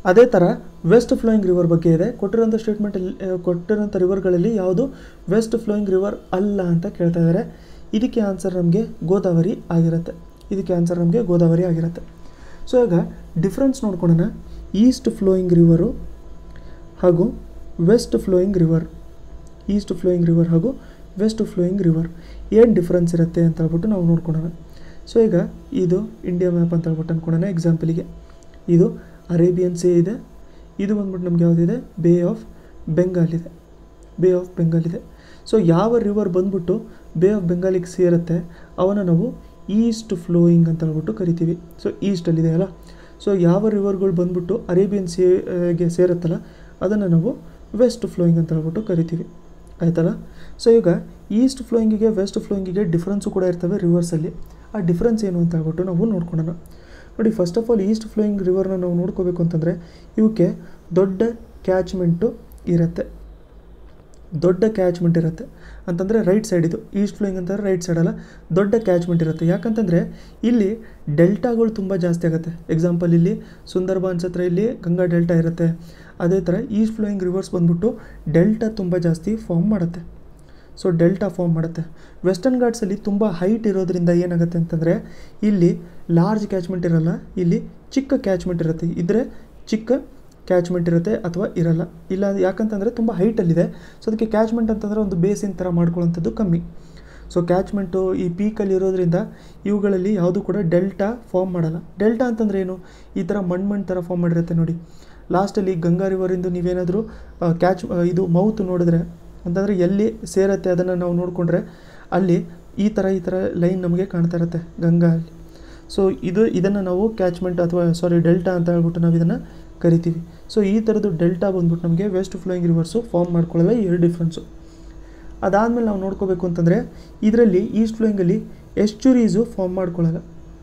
ಅದೇ ಥರ West flowing river ಬಗ್ಗೆ ಇದೆ ಕೊಟ್ಟಿರೋಂಥ ಸ್ಟೇಟ್ಮೆಂಟಲ್ಲಿ ಕೊಟ್ಟಿರೋಂಥ ರಿವರ್ಗಳಲ್ಲಿ ಯಾವುದು ವೆಸ್ಟ್ ಫ್ಲೋಯಿಂಗ್ ರಿವರ್ ಅಲ್ಲ ಅಂತ ಕೇಳ್ತಾ ಇದ್ದಾರೆ ಇದಕ್ಕೆ ಆನ್ಸರ್ ನಮಗೆ ಗೋದಾವರಿ ಆಗಿರುತ್ತೆ ಇದಕ್ಕೆ ಆನ್ಸರ್ ನಮಗೆ ಗೋದಾವರಿ ಆಗಿರುತ್ತೆ ಸೊ ಈಗ ಡಿಫ್ರೆನ್ಸ್ ನೋಡ್ಕೊಳ್ಳೋಣ ಈಸ್ಟ್ ಫ್ಲೋಯಿಂಗ್ ರಿವರು ಹಾಗೂ west flowing river east flowing river ಹಾಗೂ ವೆಸ್ಟ್ ಫ್ಲೋಯಿಂಗ್ ರಿವರ್ ಏನು ಡಿಫ್ರೆನ್ಸ್ ಇರುತ್ತೆ ಅಂತ ಹೇಳ್ಬಿಟ್ಟು ನಾವು ನೋಡ್ಕೊಳ್ಳೋಣ ಸೊ ಈಗ ಇದು ಇಂಡಿಯಾ ಮ್ಯಾಪ್ ಅಂತ ಹೇಳ್ಬಿಟ್ಟು ಅಂದ್ಕೊಳ್ಳೋಣ ಎಕ್ಸಾಂಪಲಿಗೆ ಇದು ಅರೇಬಿಯನ್ ಸೇ ಇದೆ ಇದು ಬಂದ್ಬಿಟ್ಟು ನಮ್ಗೆ ಯಾವುದಿದೆ ಬೇ ಆಫ್ ಬೆಂಗಾಲ್ ಇದೆ ಬೇ ಆಫ್ ಬೆಂಗಾಲ್ ಇದೆ ಸೊ ಯಾವ ರಿವರ್ ಬಂದ್ಬಿಟ್ಟು ಬೇ ಆಫ್ ಬೆಂಗಾಲಿಗೆ ಸೇರುತ್ತೆ ಅವನ್ನ ನಾವು ಈಸ್ಟ್ ಫ್ಲೋಯಿಂಗ್ ಅಂತ ಹೇಳ್ಬಿಟ್ಟು ಕರಿತೀವಿ ಸೊ ಈಸ್ಟಲ್ಲಿದೆ ಅಲ್ಲ ಸೊ ಯಾವ ರಿವರ್ಗಳು ಬಂದ್ಬಿಟ್ಟು ಅರೇಬಿಯನ್ ಸೇಗೆ ಸೇರುತ್ತಲ್ಲ ಅದನ್ನು ನಾವು ವೆಸ್ಟ್ ಫ್ಲೋಯಿಂಗ್ ಅಂತ ಹೇಳ್ಬಿಟ್ಟು ಕರಿತೀವಿ ಆಯ್ತಲ್ಲ ಸೊ ಈಗ ಈಸ್ಟ್ ಫ್ಲೋಯಿಂಗಿಗೆ ವೆಸ್ಟ್ ಫ್ಲೋಯಿಂಗಿಗೆ ಡಿಫ್ರೆನ್ಸು ಕೂಡ ಇರ್ತವೆ ರಿವರ್ಸಲ್ಲಿ ಆ ಡಿಫ್ರೆನ್ಸ್ ಏನು ಅಂತ ಹೇಳ್ಬಿಟ್ಟು ನಾವು ನೋಡ್ಕೊಳ್ಳೋಣ ನೋಡಿ first of all east flowing ರಿವರ್ನ ನಾವು ನೋಡ್ಕೋಬೇಕು ಅಂತಂದರೆ ಇವಕ್ಕೆ ದೊಡ್ಡ ಕ್ಯಾಚ್ಮೆಂಟು ಇರುತ್ತೆ ದೊಡ್ಡ ಕ್ಯಾಚ್ಮೆಂಟ್ ಇರುತ್ತೆ ಅಂತಂದರೆ ರೈಟ್ ಸೈಡ್ ಇದು ಈಸ್ಟ್ ಫ್ಲೋಯಿಂಗ್ ಅಂತಂದರೆ ರೈಟ್ ಸೈಡಲ್ಲ ದೊಡ್ಡ ಕ್ಯಾಚ್ಮೆಂಟ್ ಇರುತ್ತೆ ಯಾಕಂತಂದರೆ ಇಲ್ಲಿ ಡೆಲ್ಟಾಗಳು ತುಂಬ ಜಾಸ್ತಿ ಆಗುತ್ತೆ ಎಕ್ಸಾಂಪಲ್ ಇಲ್ಲಿ ಸುಂದರ್ಬಾನ್ಸ್ ಹತ್ರ ಇಲ್ಲಿ ಗಂಗಾ ಡೆಲ್ಟಾ ಇರುತ್ತೆ ಅದೇ ಥರ ಈಸ್ಟ್ ಫ್ಲೋಯಿಂಗ್ ರಿವರ್ಸ್ ಬಂದ್ಬಿಟ್ಟು ಡೆಲ್ಟಾ ತುಂಬ ಜಾಸ್ತಿ ಫಾರ್ಮ್ ಮಾಡುತ್ತೆ ಸೊ ಡೆಲ್ಟಾ ಫಾರ್ಮ್ ಮಾಡುತ್ತೆ ವೆಸ್ಟರ್ನ್ ಘಾಟ್ಸಲ್ಲಿ ತುಂಬ ಹೈಟ್ ಇರೋದ್ರಿಂದ ಏನಾಗುತ್ತೆ ಅಂತಂದರೆ ಇಲ್ಲಿ ಲಾರ್ಜ್ ಕ್ಯಾಚ್ಮೆಂಟ್ ಇರಲ್ಲ ಇಲ್ಲಿ ಚಿಕ್ಕ ಕ್ಯಾಚ್ಮೆಂಟ್ ಇರುತ್ತೆ ಇದ್ದರೆ ಚಿಕ್ಕ ಕ್ಯಾಚ್ಮೆಂಟ್ ಇರುತ್ತೆ ಅಥವಾ ಇರಲ್ಲ ಇಲ್ಲ ಯಾಕಂತಂದರೆ ತುಂಬ ಹೈಟಲ್ಲಿದೆ ಸೊ ಅದಕ್ಕೆ ಕ್ಯಾಚ್ಮೆಂಟ್ ಅಂತಂದರೆ ಒಂದು ಬೇಸಿನ್ ಥರ ಮಾಡ್ಕೊಳ್ಳೋಂಥದ್ದು ಕಮ್ಮಿ ಸೊ ಕ್ಯಾಚ್ಮೆಂಟು ಈ ಪೀಕಲ್ಲಿ ಇರೋದ್ರಿಂದ ಇವುಗಳಲ್ಲಿ ಯಾವುದು ಕೂಡ ಡೆಲ್ಟಾ ಫಾರ್ಮ್ ಮಾಡಲ್ಲ ಡೆಲ್ಟಾ ಅಂತಂದರೆ ಏನು ಈ ಥರ ಮಣ್ಣು ಮಣ್ಣು ಥರ ಫಾರ್ಮ್ ಮಾಡಿರುತ್ತೆ ನೋಡಿ ಲಾಸ್ಟಲ್ಲಿ ಗಂಗಾ ರಿವರಿಂದ ನೀವೇನಾದರೂ ಕ್ಯಾಚ್ ಇದು ಮೌತ್ ನೋಡಿದ್ರೆ ಅಂತಂದರೆ ಎಲ್ಲಿ ಸೇರತ್ತೆ ಅದನ್ನು ನಾವು ನೋಡಿಕೊಂಡ್ರೆ ಅಲ್ಲಿ ಈ ಥರ ಈ ಥರ ಲೈನ್ ನಮಗೆ ಕಾಣ್ತಾ ಇರುತ್ತೆ ಗಂಗಾ ಅಲ್ಲಿ ಸೊ ಇದು ಇದನ್ನು ನಾವು ಕ್ಯಾಚ್ಮೆಂಟ್ ಅಥವಾ ಸಾರಿ ಡೆಲ್ಟಾ ಅಂತ ಹೇಳ್ಬಿಟ್ಟು ನಾವು ಇದನ್ನು ಕರಿತೀವಿ ಸೊ ಈ ಥರದ್ದು ಡೆಲ್ಟಾ ಬಂದ್ಬಿಟ್ಟು ನಮಗೆ ವೆಸ್ಟ್ ಫ್ಲೋಯಿಂಗ್ ರಿವರ್ಸು ಫಾರ್ಮ್ ಮಾಡ್ಕೊಳ್ಳಲ್ಲ ಈ ಎರಡು ಡಿಫ್ರೆನ್ಸು ಅದಾದಮೇಲೆ ನಾವು ನೋಡ್ಕೋಬೇಕು ಅಂತಂದರೆ ಇದರಲ್ಲಿ ಈಸ್ಟ್ ಫ್ಲೋಯಿಂಗಲ್ಲಿ ಎಸ್ಚುರೀಸು ಫಾರ್ಮ್ ಮಾಡ್ಕೊಳ್ಳಲ್ಲ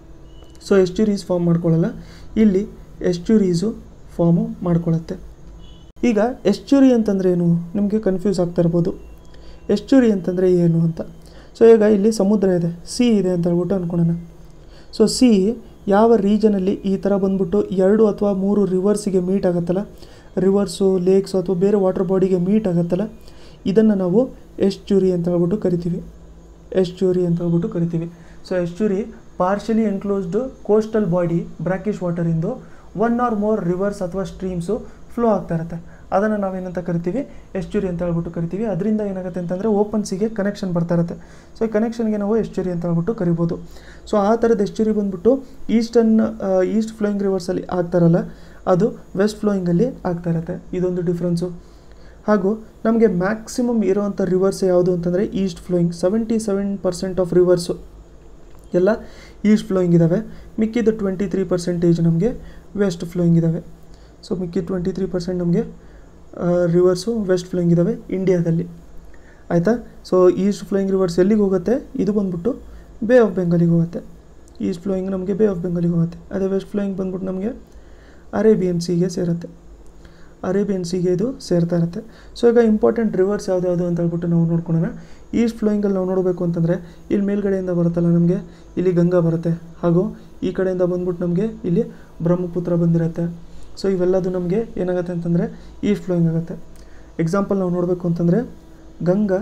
ಸೊ ಎಸ್ಚುರೀಸ್ ಫಾರ್ಮ್ ಮಾಡ್ಕೊಳ್ಳಲ್ಲ ಇಲ್ಲಿ ಎಸ್ಚುರೀಸು ಫಾರ್ಮು ಮಾಡ್ಕೊಳ್ಳುತ್ತೆ ಈಗ ಎಸ್ಚುರಿ ಅಂತಂದರೆ ಏನು ನಿಮಗೆ ಕನ್ಫ್ಯೂಸ್ ಆಗ್ತಾ ಇರ್ಬೋದು ಎಸ್ಚುರಿ ಅಂತಂದರೆ ಏನು ಅಂತ ಸೊ ಈಗ ಇಲ್ಲಿ ಸಮುದ್ರ ಇದೆ ಸಿ ಇದೆ ಅಂತ ಹೇಳ್ಬಿಟ್ಟು ಅಂದ್ಕೊಳ್ಳೋಣ ಸೊ ಸಿ ಯಾವ ರೀಜನಲ್ಲಿ ಈ ಥರ ಬಂದ್ಬಿಟ್ಟು ಎರಡು ಅಥವಾ ಮೂರು ರಿವರ್ಸಿಗೆ ಮೀಟ್ ಆಗುತ್ತಲ್ಲ ರಿವರ್ಸು ಲೇಕ್ಸು ಅಥವಾ ಬೇರೆ ವಾಟರ್ ಬಾಡಿಗೆ ಮೀಟ್ ಆಗುತ್ತಲ್ಲ ಇದನ್ನು ನಾವು ಎಸ್ಚುರಿ ಅಂತ ಹೇಳ್ಬಿಟ್ಟು ಕರಿತೀವಿ ಎಸ್ಚುರಿ ಅಂತ ಹೇಳ್ಬಿಟ್ಟು ಕರಿತೀವಿ so estuary partially enclosed coastal body brackish ವಾಟರಿಂದು ಒನ್ ಆರ್ ಮೋರ್ ರಿವರ್ಸ್ ಅಥವಾ ಸ್ಟ್ರೀಮ್ಸು ಫ್ಲೋ ಆಗ್ತಾ ಇರುತ್ತೆ ಅದನ್ನು ನಾವೇನಂತ ಕರಿತೀವಿ ಎಸ್ಚುರಿ ಅಂತ ಹೇಳ್ಬಿಟ್ಟು ಕರಿತೀವಿ ಅದರಿಂದ ಏನಾಗುತ್ತೆ ಅಂತಂದರೆ ಓಪನ್ಸಿಗೆ ಕನೆಕ್ಷನ್ ಬರ್ತಾ ಇರುತ್ತೆ ಸೊ ಈ ಕನೆಕ್ಷನ್ಗೆ ನಾವು ಎಸ್ಚುರಿ ಅಂತ ಹೇಳ್ಬಿಟ್ಟು ಕರಿಬೋದು ಸೊ ಆ ಥರದ ಎಸ್ಚುರಿ ಬಂದ್ಬಿಟ್ಟು ಈಸ್ಟರ್ನ್ ಈಸ್ಟ್ ಫ್ಲೋಯಿಂಗ್ ರಿವರ್ಸಲ್ಲಿ ಆಗ್ತಾರಲ್ಲ ಅದು ವೆಸ್ಟ್ ಫ್ಲೋಯಿಂಗಲ್ಲಿ ಆಗ್ತಾ ಇರುತ್ತೆ ಇದೊಂದು ಡಿಫ್ರೆನ್ಸು ಹಾಗೂ ನಮಗೆ ಮ್ಯಾಕ್ಸಿಮಮ್ ಇರೋವಂಥ ರಿವರ್ಸ್ ಯಾವುದು ಅಂತಂದರೆ east flowing seventy seven percent of rivers ಎಲ್ಲ ಈಸ್ಟ್ ಫ್ಲೋಯಿಂಗ್ ಇದ್ದಾವೆ ಮಿಕ್ಕಿದ್ದು ಟ್ವೆಂಟಿ ತ್ರೀ ಪರ್ಸೆಂಟೇಜ್ ನಮಗೆ ವೆಸ್ಟ್ ಫ್ಲೋಯಿಂಗ್ ಇದ್ದಾವೆ ಸೊ ಮಿಕ್ಕಿ ಟ್ವೆಂಟಿ ತ್ರೀ ಪರ್ಸೆಂಟ್ ನಮಗೆ ರಿವರ್ಸು ವೆಸ್ಟ್ ಫ್ಲೋಯಿಂಗ್ ಇದ್ದಾವೆ ಇಂಡಿಯಾದಲ್ಲಿ ಆಯಿತಾ ಸೊ ಈಸ್ಟ್ ಫ್ಲೋಯಿಂಗ್ ರಿವರ್ಸ್ ಎಲ್ಲಿಗೆ ಹೋಗುತ್ತೆ ಇದು ಬಂದ್ಬಿಟ್ಟು ಬೇ ಆಫ್ ಬೆಂಗಾಲಿಗೆ ಹೋಗುತ್ತೆ ಈಸ್ಟ್ ಫ್ಲೋಯಿಂಗ್ ನಮಗೆ ಬೇ ಆಫ್ ಬೆಂಗಾಲಿಗೆ ಹೋಗುತ್ತೆ ಅದೇ ವೆಸ್ಟ್ ಫ್ಲೋಯಿಂಗ್ ಬಂದ್ಬಿಟ್ಟು ನಮಗೆ ಅರೇಬಿಯನ್ ಸಿಗೆ ಸೇರುತ್ತೆ ಅರೇಬಿಯನ್ ಸಿಗೆ ಇದು ಸೇರ್ತಾ ಇರುತ್ತೆ ಸೊ ಈಗ ಇಂಪಾರ್ಟೆಂಟ್ ರಿವರ್ಸ್ ಯಾವುದು ಯಾವುದು ಅಂತ ಹೇಳ್ಬಿಟ್ಟು ನಾವು ನೋಡ್ಕೊಳ್ಳೋಣ ಈಸ್ಟ್ ಫ್ಲೋಯಿಂಗಲ್ಲಿ ನಾವು ನೋಡಬೇಕು ಅಂತಂದರೆ ಇಲ್ಲಿ ಮೇಲ್ಗಡೆಯಿಂದ ಬರುತ್ತಲ್ಲ ನಮಗೆ ಇಲ್ಲಿ ಗಂಗಾ ಬರುತ್ತೆ ಹಾಗೂ ಈ ಕಡೆಯಿಂದ ಬಂದ್ಬಿಟ್ಟು ನಮಗೆ ಇಲ್ಲಿ ಬ್ರಹ್ಮಪುತ್ರ ಬಂದಿರುತ್ತೆ ಸೊ ಇವೆಲ್ಲದು ನಮಗೆ ಏನಾಗುತ್ತೆ ಅಂತಂದರೆ ಈಸ್ಟ್ ಫ್ಲೋಯಿಂಗ್ ಆಗುತ್ತೆ ಎಕ್ಸಾಂಪಲ್ ನಾವು ನೋಡಬೇಕು ಅಂತಂದರೆ ಗಂಗಾ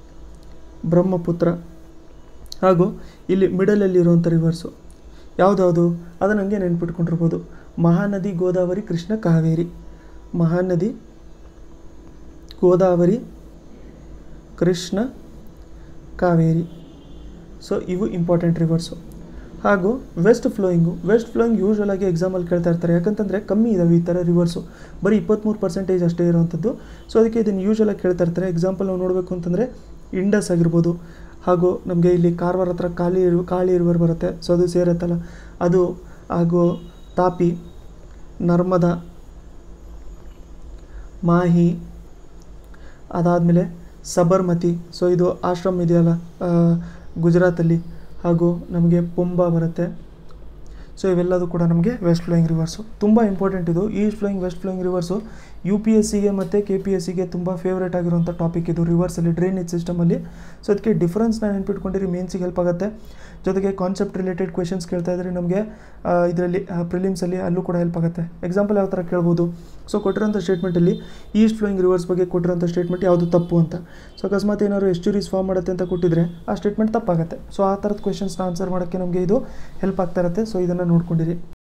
ಬ್ರಹ್ಮಪುತ್ರ ಹಾಗೂ ಇಲ್ಲಿ ಮಿಡಲಲ್ಲಿ ಇರುವಂಥ ರಿವರ್ಸು ಯಾವುದ್ಯಾವುದು ಅದನ್ನು ನನಗೆ ನೆನ್ಪಿಟ್ಕೊಂಡಿರ್ಬೋದು ಮಹಾನದಿ ಗೋದಾವರಿ ಕೃಷ್ಣ ಕಾವೇರಿ ಮಹಾನದಿ ಗೋದಾವರಿ ಕೃಷ್ಣ ಕಾವೇರಿ ಸೊ ಇವು ಇಂಪಾರ್ಟೆಂಟ್ ರಿವರ್ಸು ಹಾಗೂ west flowing west flowing usual ಆಗಿ ಎಕ್ಸಾಮಲ್ಲಿ ಕೇಳ್ತಾ ಇರ್ತಾರೆ ಯಾಕಂತಂದರೆ ಕಮ್ಮಿ ಇದಾವೆ ಈ ಥರ ರಿವರ್ಸು ಬರೀ ಇಪ್ಪತ್ತ್ಮೂರು ಪರ್ಸೆಂಟೇಜ್ ಅಷ್ಟೇ ಇರೋವಂಥದ್ದು ಸೊ ಅದಕ್ಕೆ ಇದನ್ನು ಯೂಶ್ವಲ್ ಆಗಿ ಕೇಳ್ತಾ ಇರ್ತಾರೆ ಎಕ್ಸಾಂಪಲ್ ನಾವು ನೋಡಬೇಕು ಅಂತಂದರೆ ಇಂಡಸ್ ಆಗಿರ್ಬೋದು ಹಾಗೂ ನಮಗೆ ಇಲ್ಲಿ ಕಾರವಾರ ಹತ್ರ ಕಾಳಿ ಕಾಳಿ ರಿವರ್ ಬರುತ್ತೆ ಸೊ ಅದು ಸೇರುತ್ತಲ್ಲ ಅದು ಹಾಗೂ ತಾಪಿ ನರ್ಮದಾ ಮಾಹಿ ಅದಾದಮೇಲೆ ಸಬರ್ಮತಿ ಸೊ ಇದು ಆಶ್ರಮ್ ಇದೆಯಲ್ಲ ಗುಜರಾತಲ್ಲಿ ಹಾಗೂ ನಮಗೆ ಪುಂಬಾ ಬರುತ್ತೆ ಸೊ ಇವೆಲ್ಲದು ಕೂಡ ನಮಗೆ ವೆಸ್ಟ್ ಫ್ಲೋಯಿಂಗ್ ರಿವರ್ಸು ತುಂಬ ಇಂಪಾರ್ಟೆಂಟ್ ಇದು east flowing west flowing rivers U P S ಸಿಗೆ ಮತ್ತು ಕೆ ಪಿ ಎಸ್ ಸಿಗೆ ತುಂಬ ಫೇವ್ರೇಟ್ ಆಗಿರುವಂಥ ಟಾಪಿಕ್ ಇದು ರಿವರ್ಸಲ್ಲಿ ಡ್ರೈನೇಜ್ ಸಿಸ್ಟಮಲ್ಲಿ ಸೊ ಅದಕ್ಕೆ ಡಿಫ್ರೆನ್ಸ್ನ ನೆನ್ಪಿಟ್ಕೊಂಡಿರಿ ಮೇನ್ಸಿಗೆ ಹೆಲ್ಪ್ ಆಗುತ್ತೆ ಜೊತೆಗೆ ಕಾನ್ಸೆಪ್ಟ್ ರಿಲೇಟೆಡ್ ಕ್ವೆಶನ್ಸ್ ಕೇಳ್ತಾ ಇದ್ರೆ ನಮಗೆ ಇದರಲ್ಲಿ ಪ್ರಿಲಿಮ್ಸಲ್ಲಿ ಅಲ್ಲೂ ಕೂಡ ಹೆಲ್ಪ್ ಆಗುತ್ತೆ ಎಕ್ಸಾಂಪಲ್ ಯಾವ ಥರ ಕೇಳ್ಬೋದು ಸೊ ಕೊಟ್ಟಿರೋಂಥ ಸ್ಟೇಟ್ಮೆಂಟಲ್ಲಿ ಈಸ್ಟ್ ಫ್ಲೋಯಿಂಗ್ ರಿವರ್ಸ್ ಬಗ್ಗೆ ಕೊಟ್ಟಿರೋಂಥ ಸ್ಟೇಟ್ಮೆಂಟ್ ಯಾವುದು ತಪ್ಪು ಅಂತ ಸೊ ಅಕಸ್ಮಾತ್ ಏನಾದ್ರು ಎಸ್ಟುರೀಸ್ ಫಾರ್ಮ್ ಮಾಡುತ್ತೆ ಅಂತ ಕೊಟ್ಟಿದ್ರೆ ಆ ಸ್ಟೇಟ್ಮೆಂಟ್ ತಪ್ಪಾಗುತ್ತೆ ಸೊ ಆ ಥರದ ಕ್ವೆಶನ್ಸ್ನ ಆನ್ಸರ್ ಮಾಡೋಕ್ಕೆ ನಮಗೆ ಇದು ಹೆಲ್ಪ್ ಆಗ್ತಾ ಇರುತ್ತೆ ಸೊ ಇದನ್ನು ನೋಡ್ಕೊಂಡಿರಿ